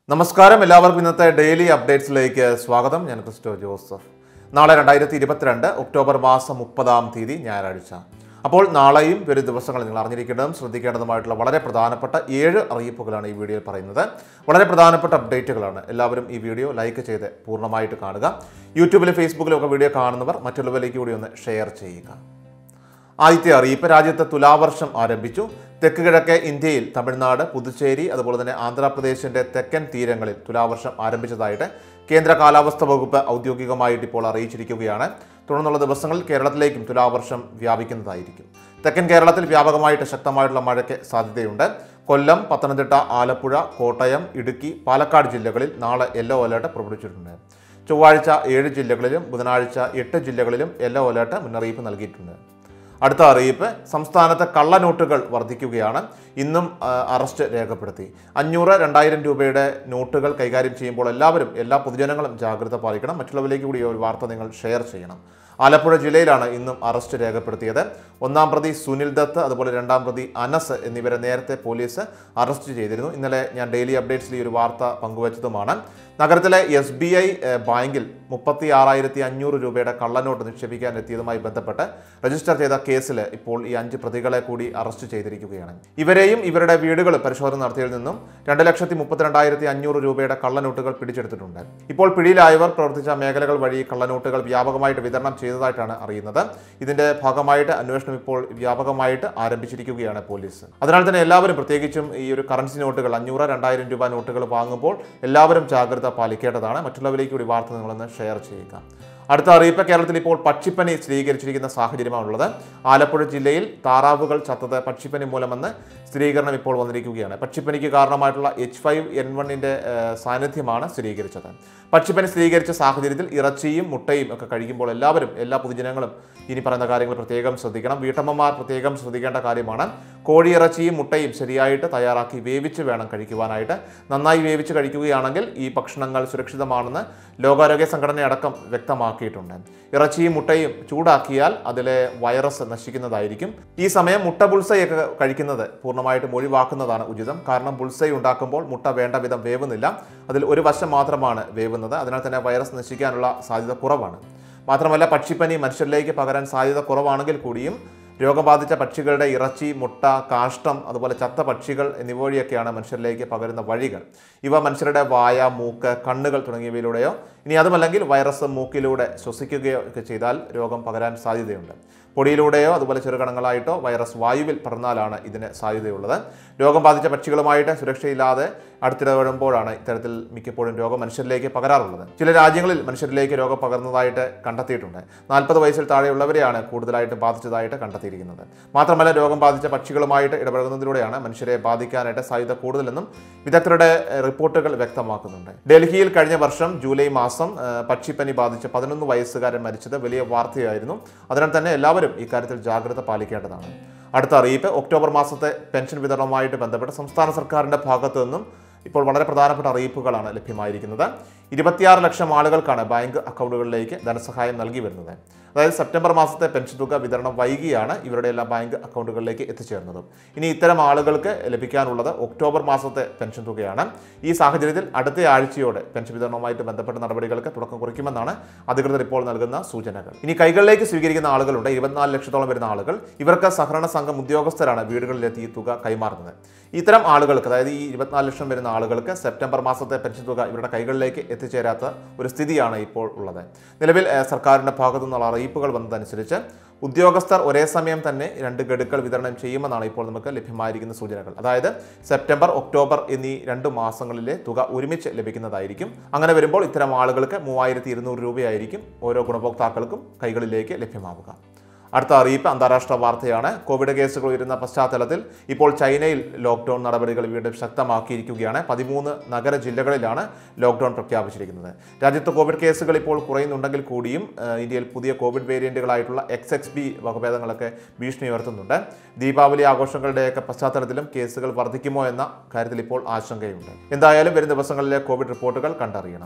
നമസ്കാരം എല്ലാവർക്കും ഇന്നത്തെ ഡെയിലി അപ്ഡേറ്റ്സിലേക്ക് സ്വാഗതം ഞാൻ ക്രിസ്റ്റോ ജോസഫ് നാളെ രണ്ടായിരത്തി ഇരുപത്തിരണ്ട് ഒക്ടോബർ മാസം മുപ്പതാം തീയതി ഞായറാഴ്ച അപ്പോൾ നാളെയും വരും ദിവസങ്ങളിൽ നിങ്ങൾ അറിഞ്ഞിരിക്കേണ്ടതും ശ്രദ്ധിക്കേണ്ടതുമായിട്ടുള്ള വളരെ പ്രധാനപ്പെട്ട ഏഴ് അറിയിപ്പുകളാണ് ഈ വീഡിയോയിൽ പറയുന്നത് വളരെ പ്രധാനപ്പെട്ട അപ്ഡേറ്റുകളാണ് എല്ലാവരും ഈ വീഡിയോ ലൈക്ക് ചെയ്ത് പൂർണ്ണമായിട്ട് കാണുക യൂട്യൂബിലും ഫേസ്ബുക്കിലും ഒക്കെ വീഡിയോ കാണുന്നവർ മറ്റുള്ളവരിലേക്ക് കൂടി ഒന്ന് ഷെയർ ചെയ്യുക ആദ്യത്തെ അറിയിപ്പ് രാജ്യത്ത് തുലാവർഷം ആരംഭിച്ചു തെക്ക് കിഴക്കേ ഇന്ത്യയിൽ തമിഴ്നാട് പുതുച്ചേരി അതുപോലെ തന്നെ ആന്ധ്രാപ്രദേശിന്റെ തെക്കൻ തീരങ്ങളിൽ തുലാവർഷം ആരംഭിച്ചതായിട്ട് കേന്ദ്ര കാലാവസ്ഥ വകുപ്പ് ഔദ്യോഗികമായിട്ട് ഇപ്പോൾ അറിയിച്ചിരിക്കുകയാണ് തുടർന്നുള്ള ദിവസങ്ങളിൽ കേരളത്തിലേക്കും തുലാവർഷം വ്യാപിക്കുന്നതായിരിക്കും തെക്കൻ കേരളത്തിൽ വ്യാപകമായിട്ട് ശക്തമായിട്ടുള്ള മഴയ്ക്ക് സാധ്യതയുണ്ട് കൊല്ലം പത്തനംതിട്ട ആലപ്പുഴ കോട്ടയം ഇടുക്കി പാലക്കാട് ജില്ലകളിൽ നാളെ യെല്ലോ അലേർട്ട് പുറപ്പെടുവിച്ചിട്ടുണ്ട് ചൊവ്വാഴ്ച ഏഴ് ജില്ലകളിലും ബുധനാഴ്ച എട്ട് ജില്ലകളിലും യെല്ലോ അലേർട്ട് മുന്നറിയിപ്പ് നൽകിയിട്ടുണ്ട് അടുത്ത അറിയിപ്പ് സംസ്ഥാനത്ത് കള്ളനോട്ടുകൾ വർദ്ധിക്കുകയാണ് ഇന്നും ആ, അറസ്റ്റ് രേഖപ്പെടുത്തി അഞ്ഞൂറ് രണ്ടായിരം രൂപയുടെ നോട്ടുകൾ കൈകാര്യം ചെയ്യുമ്പോൾ എല്ലാവരും എല്ലാ പൊതുജനങ്ങളും ജാഗ്രത പാലിക്കണം മറ്റുള്ളവരിലേക്ക് കൂടി ഈ ഒരു വാർത്ത നിങ്ങൾ ഷെയർ ചെയ്യണം ആലപ്പുഴ ജില്ലയിലാണ് ഇന്നും അറസ്റ്റ് രേഖപ്പെടുത്തിയത് ഒന്നാം പ്രതി സുനിൽ ദത്ത് അതുപോലെ രണ്ടാം പ്രതി അനസ് എന്നിവരെ നേരത്തെ പോലീസ് അറസ്റ്റ് ചെയ്തിരുന്നു ഇന്നലെ ഞാൻ ഡെയിലി അപ്ഡേറ്റ്സിൽ ഈ ഒരു വാർത്ത പങ്കുവച്ചതുമാണ് നഗരത്തിലെ എസ് ബി ഐ ബാങ്കിൽ മുപ്പത്തി ആറായിരത്തി അഞ്ഞൂറ് രൂപയുടെ കള്ളനോട്ട് നിക്ഷേപിക്കാൻ എത്തിയതുമായി ബന്ധപ്പെട്ട് രജിസ്റ്റർ ചെയ്ത കേസിൽ ഇപ്പോൾ ഈ അഞ്ച് പ്രതികളെ കൂടി അറസ്റ്റ് ചെയ്തിരിക്കുകയാണ് ഇവരെയും ഇവരുടെ വീടുകൾ പരിശോധന നടത്തിയതിൽ നിന്നും രണ്ട് ലക്ഷത്തി മുപ്പത്തിരണ്ടായിരത്തി അഞ്ഞൂറ് രൂപയുടെ കള്ളനോട്ടുകൾ പിടിച്ചെടുത്തിട്ടുണ്ട് ഇപ്പോൾ പിടിയിലായവർ പ്രവർത്തിച്ച മേഖലകൾ വഴി കള്ളനോട്ടുകൾ വ്യാപകമായിട്ട് വിതരണം ചെയ്തതായിട്ടാണ് അറിയുന്നത് ഇതിന്റെ ഭാഗമായിട്ട് അന്വേഷണം ഇപ്പോൾ വ്യാപകമായിട്ട് ആരംഭിച്ചിരിക്കുകയാണ് പോലീസ് അതിനാൽ തന്നെ എല്ലാവരും പ്രത്യേകിച്ചും ഈ ഒരു കറൻസി നോട്ടുകൾ അഞ്ഞൂറ് രണ്ടായിരം രൂപ നോട്ടുകൾ വാങ്ങുമ്പോൾ എല്ലാവരും ജാഗ്രത പാലിക്കേണ്ടതാണ് മറ്റുള്ളവരിലേക്ക് കൂടി വാർത്ത നിങ്ങളൊന്ന് ഷെയർ ചെയ്യുക അടുത്ത അറിയിപ്പ് കേരളത്തിൽ ഇപ്പോൾ പക്ഷിപ്പനി സ്ഥിരീകരിച്ചിരിക്കുന്ന സാഹചര്യമാണുള്ളത് ആലപ്പുഴ ജില്ലയിൽ താറാവുകൾ ചത്തത് പക്ഷിപ്പനി മൂലമെന്ന് സ്ഥിരീകരണം ഇപ്പോൾ വന്നിരിക്കുകയാണ് പക്ഷിപ്പനിക്ക് കാരണമായിട്ടുള്ള എച്ച് ഫൈവ് എൻ വണ്ണിൻ്റെ സാന്നിധ്യമാണ് സ്ഥിരീകരിച്ചത് പക്ഷിപ്പനി സ്ഥിരീകരിച്ച സാഹചര്യത്തിൽ ഇറച്ചിയും മുട്ടയും ഒക്കെ കഴിക്കുമ്പോൾ എല്ലാവരും എല്ലാ പൊതുജനങ്ങളും ഇനി പറയുന്ന കാര്യങ്ങൾ പ്രത്യേകം ശ്രദ്ധിക്കണം വീട്ടമ്മമാർ പ്രത്യേകം ശ്രദ്ധിക്കേണ്ട കാര്യമാണ് കോഴിയിറച്ചിയും മുട്ടയും ശരിയായിട്ട് തയ്യാറാക്കി വേവിച്ച് വേണം കഴിക്കുവാനായിട്ട് നന്നായി വേവിച്ച് കഴിക്കുകയാണെങ്കിൽ ഈ ഭക്ഷണങ്ങൾ സുരക്ഷിതമാണെന്ന് ലോകാരോഗ്യ സംഘടനയടക്കം വ്യക്തമാക്കിയിട്ടുണ്ട് ഇറച്ചിയും മുട്ടയും ചൂടാക്കിയാൽ അതിലെ വൈറസ് നശിക്കുന്നതായിരിക്കും ഈ സമയം മുട്ട ബുൾസയൊക്കെ കഴിക്കുന്നത് പൂർണ്ണമായിട്ടും ഒഴിവാക്കുന്നതാണ് ഉചിതം കാരണം ബുൾസൈ ഉണ്ടാക്കുമ്പോൾ മുട്ട വേണ്ട വിധം വേവുന്നില്ല അതിൽ ഒരു വശം മാത്രമാണ് വേവുന്നത് അതിനാൽ തന്നെ വൈറസ് നശിക്കാനുള്ള സാധ്യത കുറവാണ് മാത്രമല്ല പക്ഷിപ്പനി മനുഷ്യരിലേക്ക് പകരാൻ സാധ്യത കുറവാണെങ്കിൽ കൂടിയും രോഗം ബാധിച്ച പക്ഷികളുടെ ഇറച്ചി മുട്ട കാഷ്ടം അതുപോലെ ചത്ത പക്ഷികൾ എന്നിവ വഴിയൊക്കെയാണ് മനുഷ്യരിലേക്ക് പകരുന്ന വഴികൾ ഇവ മനുഷ്യരുടെ വായ മൂക്ക് കണ്ണുകൾ തുടങ്ങിയവയിലൂടെയോ ഇനി അതുമല്ലെങ്കിൽ വൈറസ് മൂക്കിലൂടെ ശ്വസിക്കുകയോ ഒക്കെ ചെയ്താൽ രോഗം പകരാൻ സാധ്യതയുണ്ട് പൊടിയിലൂടെയോ അതുപോലെ ചെറുകണങ്ങളായിട്ടോ വൈറസ് വായുവിൽ പടർന്നാലാണ് ഇതിന് സാധ്യതയുള്ളത് രോഗം ബാധിച്ച പക്ഷികളുമായിട്ട് സുരക്ഷയില്ലാതെ അടുത്തിടപെടുമ്പോഴാണ് ഇത്തരത്തിൽ മിക്കപ്പോഴും രോഗം മനുഷ്യരിലേക്ക് പകരാറുള്ളത് ചില രാജ്യങ്ങളിൽ മനുഷ്യരിലേക്ക് രോഗം പകർന്നതായിട്ട് കണ്ടെത്തിയിട്ടുണ്ട് നാൽപ്പത് വയസ്സിൽ താഴെയുള്ളവരെയാണ് കൂടുതലായിട്ട് ബാധിച്ചതായിട്ട് കണ്ടെത്തിയിരിക്കുന്നത് മാത്രമല്ല രോഗം ബാധിച്ച പക്ഷികളുമായിട്ട് ഇടപഴകുന്നതിലൂടെയാണ് മനുഷ്യരെ ബാധിക്കാനായിട്ട് സാധ്യത കൂടുതലെന്നും വിദഗ്ധരുടെ ഏഹ്, റിപ്പോർട്ടുകൾ വ്യക്തമാക്കുന്നുണ്ട് ഡൽഹിയിൽ കഴിഞ്ഞ വർഷം ജൂലൈ മാസം ഏഹ്, പക്ഷിപ്പനി ബാധിച്ച് പതിനൊന്ന് വയസ്സുകാരൻ മരിച്ചത് വലിയ വാർത്തയായിരുന്നു അതിനാൽ തന്നെ എല്ലാവരും ഇക്കാര്യത്തിൽ ജാഗ്രത പാലിക്കേണ്ടതാണ് അടുത്ത അറിയിപ്പ് ഒക്ടോബർ മാസത്തെ പെൻഷൻ വിതരണവുമായിട്ട് ബന്ധപ്പെട്ട് സംസ്ഥാന സർക്കാരിൻ്റെ ഭാഗത്തു നിന്നും ഇപ്പോൾ വളരെ പ്രധാനപ്പെട്ട അറിയിപ്പുകളാണ് ലഭ്യമായിരിക്കുന്നത് ഇരുപത്തിയാറ് ലക്ഷം ആളുകൾക്കാണ് ബാങ്ക് അക്കൗണ്ടുകളിലേക്ക് ധനസഹായം നൽകി വരുന്നത് അതായത് സെപ്റ്റംബർ മാസത്തെ പെൻഷൻ തുക വിതരണം വൈകിയാണ് ഇവരുടെ എല്ലാ ബാങ്ക് അക്കൗണ്ടുകളിലേക്ക് എത്തിച്ചേർന്നതും ഇനി ഇത്തരം ആളുകൾക്ക് ലഭിക്കാനുള്ളത് ഒക്ടോബർ മാസത്തെ പെൻഷൻ തുകയാണ് ഈ സാഹചര്യത്തിൽ അടുത്ത ആഴ്ചയോടെ പെൻഷൻ വിതരണവുമായിട്ട് ബന്ധപ്പെട്ട നടപടികൾക്ക് തുടക്കം കുറിക്കുമെന്നാണ് അധികൃതർ ഇപ്പോൾ നൽകുന്ന സൂചനകൾ ഇനി കൈകളിലേക്ക് സ്വീകരിക്കുന്ന ആളുകളുണ്ട് ഇരുപത്തിനാല് ലക്ഷത്തോളം വരുന്ന ആളുകൾ ഇവർക്ക് സഹകരണ സംഘം ഉദ്യോഗസ്ഥരാണ് വീടുകളിലെത്തി ഈ തുക കൈമാറുന്നത് ഇത്തരം ആളുകൾക്ക് അതായത് ഈ ഇരുപത്തിനാല് ലക്ഷം വരുന്ന ആളുകൾക്ക് സെപ്റ്റംബർ മാസത്തെ പെൻഷൻ തുക ഇവരുടെ കൈകളിലേക്ക് എത്തിച്ചേരാത്ത ഒരു സ്ഥിതിയാണ് ഇപ്പോൾ ഉള്ളത് നിലവിൽ ഏഹ്, സർക്കാരിൻ്റെ ഭാഗത്തു നിന്നുള്ള അറിയിപ്പുകൾ വന്നതനുസരിച്ച് ഉദ്യോഗസ്ഥർ ഒരേ സമയം തന്നെ രണ്ട് ഗഡുക്കൾ വിതരണം ചെയ്യുമെന്നാണ് ഇപ്പോൾ നമുക്ക് ലഭ്യമായിരിക്കുന്ന സൂചനകൾ അതായത് സെപ്റ്റംബർ ഒക്ടോബർ എന്നീ രണ്ട് മാസങ്ങളിലെ തുക ഒരുമിച്ച് ലഭിക്കുന്നതായിരിക്കും അങ്ങനെ വരുമ്പോൾ ഇത്തരം ആളുകൾക്ക് മൂവായിരത്തി ഇരുന്നൂറ് രൂപയായിരിക്കും ഓരോ ഗുണഭോക്താക്കൾക്കും കൈകളിലേക്ക് ലഭ്യമാവുക അടുത്ത അറിയിപ്പ് അന്താരാഷ്ട്ര വാർത്തയാണ് കോവിഡ് കേസുകൾ ഉയരുന്ന പശ്ചാത്തലത്തിൽ ഇപ്പോൾ ചൈനയിൽ ലോക്ക്ഡൌൺ നടപടികൾ വീണ്ടും ശക്തമാക്കിയിരിക്കുകയാണ് പതിമൂന്ന് നഗര ജില്ലകളിലാണ് ലോക്ക്ഡൌൺ പ്രഖ്യാപിച്ചിരിക്കുന്നത് രാജ്യത്ത് കോവിഡ് കേസുകൾ ഇപ്പോൾ കുറയുന്നുണ്ടെങ്കിൽ കൂടിയും ഏഹ്, ഇന്ത്യയിൽ പുതിയ കോവിഡ് വേരിയന്റുകളായിട്ടുള്ള എക്സ് എക്സ് ബി വകഭേദങ്ങളൊക്കെ ഭീഷണി ഉയർത്തുന്നുണ്ട് ദീപാവലി ആഘോഷങ്ങളുടെയൊക്കെ പശ്ചാത്തലത്തിലും കേസുകൾ വർദ്ധിക്കുമോ എന്ന കാര്യത്തിൽ ഇപ്പോൾ ആശങ്കയുണ്ട് എന്തായാലും വരും ദിവസങ്ങളിലെ കോവിഡ് റിപ്പോർട്ടുകൾ കണ്ടറിയണം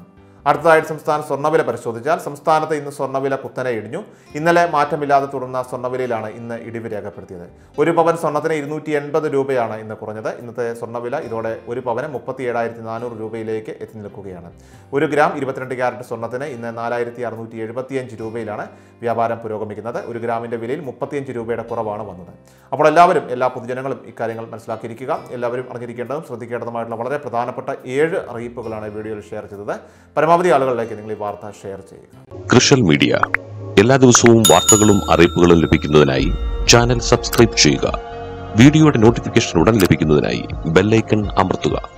അടുത്തതായിട്ട് സംസ്ഥാന സ്വർണ്ണവില പരിശോധിച്ചാൽ സംസ്ഥാനത്ത് ഇന്ന് സ്വർണ്ണവില കുത്തനെ ഇടിഞ്ഞു ഇന്നലെ മാറ്റമില്ലാതെ തുടർന്ന സ്വർണ്ണവിലയിലാണ് ഇന്ന് ഇടിവ് രേഖപ്പെടുത്തിയത് ഒരു പവൻ സ്വർണ്ണത്തിന് ഇരുന്നൂറ്റി എൺപത് രൂപയാണ് ഇന്ന് കുറഞ്ഞത് ഇന്നത്തെ സ്വർണ്ണവില ഇതോടെ ഒരു പവന് മുപ്പത്തി ഏഴായിരത്തി നാനൂറ് രൂപയിലേക്ക് എത്തി നിൽക്കുകയാണ് ഒരു ഗ്രാം ഇരുപത്തിരണ്ട് ക്യാരറ്റ് സ്വർണ്ണത്തിന് ഇന്ന് നാലായിരത്തി അറുന്നൂറ്റി എഴുപത്തിയഞ്ച് രൂപയിലാണ് വ്യാപാരം പുരോഗമിക്കുന്നത് ഒരു ഗ്രാമിൻ്റെ വിലയിൽ മുപ്പത്തിയഞ്ച് രൂപയുടെ കുറവാണ് വന്നത് അപ്പോൾ എല്ലാവരും എല്ലാ പൊതുജനങ്ങളും ഇക്കാര്യങ്ങൾ മനസ്സിലാക്കിയിരിക്കുക എല്ലാവരും അറിഞ്ഞിരിക്കേണ്ടതും ശ്രദ്ധിക്കേണ്ടതുമായിട്ടുള്ള വളരെ പ്രധാനപ്പെട്ട ഏഴ് അറിയിപ്പുകളാണ് ഈ വീഡിയോയിൽ ഷെയർ ചെയ്തത് പരമാവധി ആളുകളിലേക്ക് നിങ്ങൾ ഈ വാർത്ത ഷെയർ ചെയ്യുക കൃഷൽ മീഡിയ എല്ലാ ദിവസവും വാർത്തകളും അറിയിപ്പുകളും ലഭിക്കുന്നതിനായി ചാനൽ സബ്സ്ക്രൈബ് ചെയ്യുക വീഡിയോയുടെ നോട്ടിഫിക്കേഷൻ ഉടൻ ലഭിക്കുന്നതിനായി ബെല്ലൈക്കൺ അമർത്തുക